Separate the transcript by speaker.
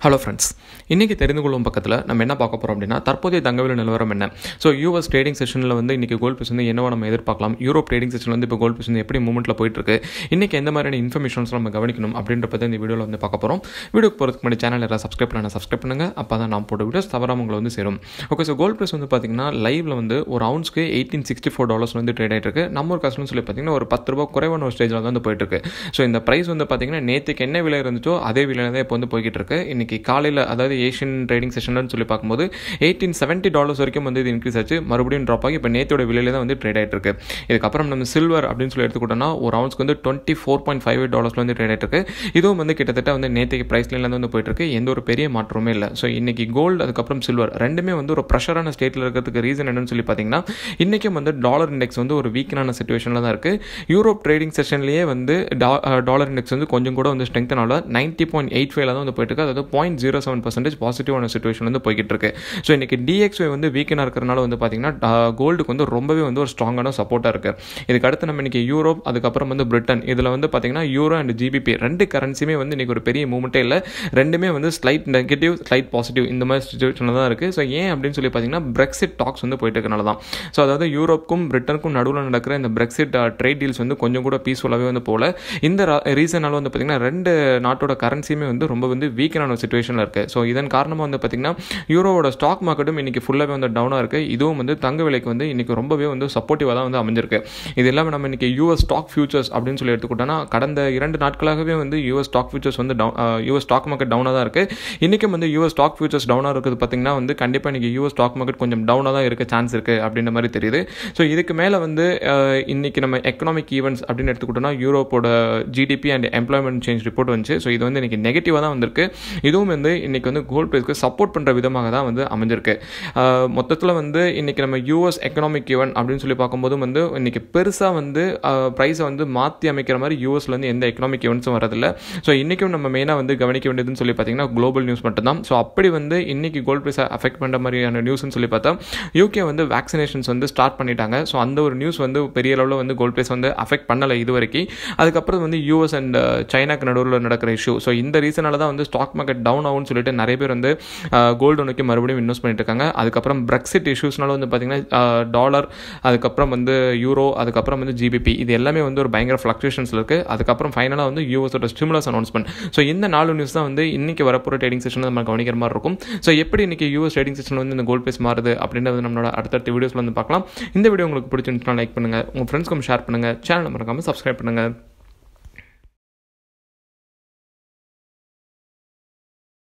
Speaker 1: hello friends இன்றைக்கி தெரிந்து கொள்ளும் பக்கத்தில் நம்ம என்ன பார்க்க போகிறோம் அப்படின்னா தற்போதைய தங்கவிலை நிலவரம் என்ன ஸோ யூஎஸ் ட்ரேடிங் செஷனில் வந்து இன்றைக்கி கோல்ட் பீஸ் வந்து என்னவா நம்ம எதிர்பார்க்கலாம் யூரோப் ட்ரேடிங் செஷனில் வந்து இப்போ கோல்ட் பீஸ் வந்து எப்படி மூமெண்ட்டில் போயிட்டுருக்கு இன்றைக்கி எந்த மாதிரியான இன்ஃபர்மேஷன்ஸ் நம்ம கவனிக்கணும் அப்படின்ற பற்றி இந்த வீடியோவில் வந்து பார்க்க போகிறோம் வீடியோக்கு போகிறதுக்கு முன்னாடி சேனல் யாராவது சப்ஸ்கிரைப் பண்ண சப்ஸ்கிரைப் பண்ணுங்கள் அப்போ தான் நான் போட்ட வீடியோஸ் தவறாம உங்களை வந்து சேரும் ஓகே ஸோ கோல்ட் ப்ரைஸ் வந்து பார்த்தீங்கன்னா லைவில் வந்து ஒரு அவுன்ஸ்க்கு எயிட்டீன் சிக்ஸ்டி ஃபோர் டாலர்ஸ் வந்து ட்ரேட் ஆகிட்டு இருக்கு நம்ம ஒரு கஸ்டமர் சொல்லி பார்த்தீங்கன்னா ஒரு பத்து ரூபா குறைவான ஒரு ஸ்டேஜில் வந்து போயிட்டு இருக்கு ஸோ இந்த ப்ரைஸ் வந்து பார்த்தீங்கன்னா நேற்றுக்கு என்ன விலை இருந்துச்சோ அதே விலையில தான் இப்போ வந்து போய்கிட்டு இருக்கு இன்னைக்கு காலையில் அதாவது ஏஷியன் ட்ரேடிங் செஷன் சொல்லி பார்க்கும்போது எயிட்டீன் செவன்ட்டி டாலர்ஸ் வரைக்கும் வந்து இது இன்க்ரீஸ் ஆச்சு மறுபடியும் ட்ராப் ஆகி இப்போ நேத்தோட விலையில தான் வந்து ட்ரேட் ஆகிட்டு இருக்கு இதுக்கப்புறம் நம்ம சில்வர் அப்படின்னு சொல்லி எடுத்துக்கிட்டோம்னா ஒரு அவுன்ஸ்க்கு வந்து twenty four point five eight டாலர்ஸ்ல வந்து ட்ரேட் ஆகிட்டு இருக்கு இதுவும் வந்து கிட்டத்தட்ட வந்து நேற்றுக்கு ப்ரைஸ்லேருந்து வந்து போயிட்டு இருக்கு எந்த ஒரு பெரிய மாற்றமே இல்லை ஸோ இன்னைக்கு கோல்டு அதுக்கப்புறம் சில்வர் ரெண்டுமே வந்து ஒரு ப்ரெஷரான ஸ்டேட்டில் இருக்கிறதுக்கு ரீசன் என்னன்னு சொல்லி பார்த்தீங்கன்னா இன்றைக்கும் வந்து டாலர் இண்டெக்ஸ் வந்து ஒரு வீக்கனான சுச்சுவேஷனில் தான் இருக்குது யூரோப் ட்ரேடிங் செஷன்லேயே வந்து டாலர் இண்டெக்ஸ் வந்து கொஞ்சம் கூட வந்து ஸ்ட்ரெங்தன் ஆகல நைன்ட்டி பாயிண்ட் எயிட் ஃபைவ்ல தான் வந்து போயிட்டு இருக்கு அதாவது பாயிண்ட் ஜீரோ செவன் பர்சன்டேஜ் பாசிட்டிவான சுச்சுவேஷன் வந்து போய்கிட்டு இருக்கு ஸோ இன்னைக்கு டிஎக்ஸ்ஒய் வந்து வீக்கனாக இருக்கிறனால வந்து பார்த்தீங்கன்னா கோல்டுக்கு வந்து ரொம்பவே வந்து ஒரு ஸ்ட்ராங்கான சப்போர்ட்டாக இருக்குது இதுக்கு அடுத்து நம்ம இன்னைக்கு யூரோப் அதுக்கப்புறம் வந்து பிரிட்டன் இதில் வந்து பார்த்தீங்கன்னா யூரோ அண்ட் ஜிபிபி ரெண்டு கரன்சியுமே வந்து இன்னைக்கு ஒரு பெரிய மூமெண்ட்டே இல்லை ரெண்டுமே வந்து ஸ்லைட் நெகட்டிவ் ஸ்லைட் பாசிட்டிவ் இந்த மாதிரி சுச்சுவேஷனில் தான் இருக்குது ஸோ ஏன் அப்படின்னு சொல்லி பார்த்தீங்கன்னா பிரெக்சிட் டாக்ஸ் வந்து போயிட்டு இருக்கனால தான் ஸோ அதாவது யூரோப்புக்கும் பிரிட்டனுக்கும் நடுவில் நடக்கிற இந்த பிரெக்சிட் ட்ரேட் டீல்ஸ் வந்து கொஞ்சம் கூட பீஸ்ஃபுல்லாகவே வந்து போகல இந்த ரீசனால வந்து பார்த்தீங்கன்னா ரெண்டு நாட்டோட கரன்சியுமே வந்து ரொம்ப வந்து வீக்கனான சுச்சுவேஷனில் இருக்குது ஸோ இதன் காரணமாக வந்து பார்த்தீங்கன்னா யூரோவோட ஸ்டாக் மார்க்கெட்டும் இன்னைக்கு ஃபுல்லாகவே வந்து டவுனாக இருக்குது இதுவும் வந்து தங்க விலைக்கு வந்து இன்னைக்கு ரொம்பவே வந்து சப்போர்ட்டிவாக தான் வந்து அமைஞ்சிருக்கு இது இல்லாமல் நம்ம இன்னைக்கு யூஎஸ் ஸ்டாக் ஃபியூச்சர்ஸ் அப்படின்னு சொல்லி எடுத்துக்கிட்டோம்னா கடந்த இரண்டு நாட்களாகவே வந்து யூஎஸ் ஸ்டாக் ஃபியூச்சர்ஸ் வந்து டவுன் யூஎஸ் ஸ்டாக் மார்க்கெட் டவுனாக தான் இருக்குது இன்றைக்கும் வந்து யூஎஸ் ஸ்டாக் ஃபியூச்சர்ஸ் டவுனாக இருக்குது பார்த்தீங்கன்னா வந்து கண்டிப்பாக இன்றைக்கி யூஎஸ் ஸ்டாக் மார்க்கெட் கொஞ்சம் டவுனாக தான் இருக்க சான்ஸ் இருக்குது அப்படின்ற மாதிரி தெரியுது ஸோ இதுக்கு மேலே வந்து இன்னைக்கு நம்ம எக்கனாமிக் ஈவெண்ட்ஸ் அப்படின்னு எடுத்துக்கிட்டோம்னா யூரோப்போட GDP and employment change report வந்துச்சு ஸோ இது வந்து இன்னைக்கு நெகட்டிவாக தான் வந்திருக்கு இதுவும் வந்து இன்னைக்கு வந்து கோல்ட் ப்ரைஸ்க்கு சப்போர்ட் பண்ணுற விதமாக தான் வந்து அமைஞ்சிருக்கு மொத்தத்தில் வந்து இன்னைக்கு நம்ம யூஎஸ் எக்கனாமிக் ஈவெண்ட் அப்படின்னு சொல்லி பார்க்கும்போது வந்து இன்னைக்கு பெருசாக வந்து ப்ரைஸை வந்து மாற்றி அமைக்கிற மாதிரி யூஎஸ்ல வந்து எந்த எக்கனாமிக் ஈவெண்ட்ஸும் வரதில்ல ஸோ இன்றைக்கும் நம்ம மெயினாக வந்து கவனிக்க வேண்டியதுன்னு சொல்லி பார்த்தீங்கன்னா குளோபல் நியூஸ் மட்டும்தான் ஸோ அப்படி வந்து இன்னைக்கு கோல்ட் ப்ரைஸை அஃபெக்ட் பண்ணுற மாதிரியான நியூஸ்னு சொல்லி பார்த்தா யூகே வந்து வேக்சினேஷன்ஸ் வந்து ஸ்டார்ட் பண்ணிட்டாங்க ஸோ அந்த ஒரு நியூஸ் வந்து பெரிய அளவில் வந்து கோல்ட் ப்ரைஸ் வந்து அஃபெக்ட் பண்ணலை இது வரைக்கும் அதுக்கப்புறம் வந்து யூஎஸ் அண்ட் சைனாக்கு நடுவில் நடக்கிற இஷ்யூ ஸோ இந்த ரீசனால தான் வந்து ஸ்டாக் மார்க்கெட் டவுன் ஆகும்னு சொல்லிட்டு நிறைய பேர் வந்து கோல்டு நோக்கி மறுபடியும் இன்வெஸ்ட் பண்ணிட்டு இருக்காங்க அதுக்கப்புறம் பிரெக்சிட் இஷ்யூஸ்னால வந்து பார்த்தீங்கன்னா டாலர் அதுக்கப்புறம் வந்து யூரோ அதுக்கப்புறம் வந்து ஜிபிபி இது எல்லாமே வந்து ஒரு பயங்கர ஃப்ளக்சுவேஷன்ஸில் இருக்குது அதுக்கப்புறம் ஃபைனலாக வந்து யூஎஸோட ஸ்டிமுலஸ் அனௌன்ஸ்மெண்ட் ஸோ இந்த நாலு நியூஸ் தான் வந்து இன்னைக்கு வரப்போகிற ட்ரேடிங் செஷன் நம்ம கவனிக்கிற மாதிரி இருக்கும் ஸோ எப்படி இன்னைக்கு யூஎஸ் ட்ரேடிங் செஷன் வந்து இந்த கோல்ட் பேஸ் மாறுது அப்படின்றது நம்மளோட அடுத்தடுத்த வீடியோஸில் வந்து பார்க்கலாம் இந்த வீடியோ உங்களுக்கு பிடிச்சிருந்துச்சுன்னா லைக் பண்ணுங்கள் உங்கள் ஃப்ரெண்ட்ஸ்க்கும் ஷேர் பண்ணுங்கள் சேனல் மறக்காமல் சப்ஸ்கிரைப் பண்ணுங்கள்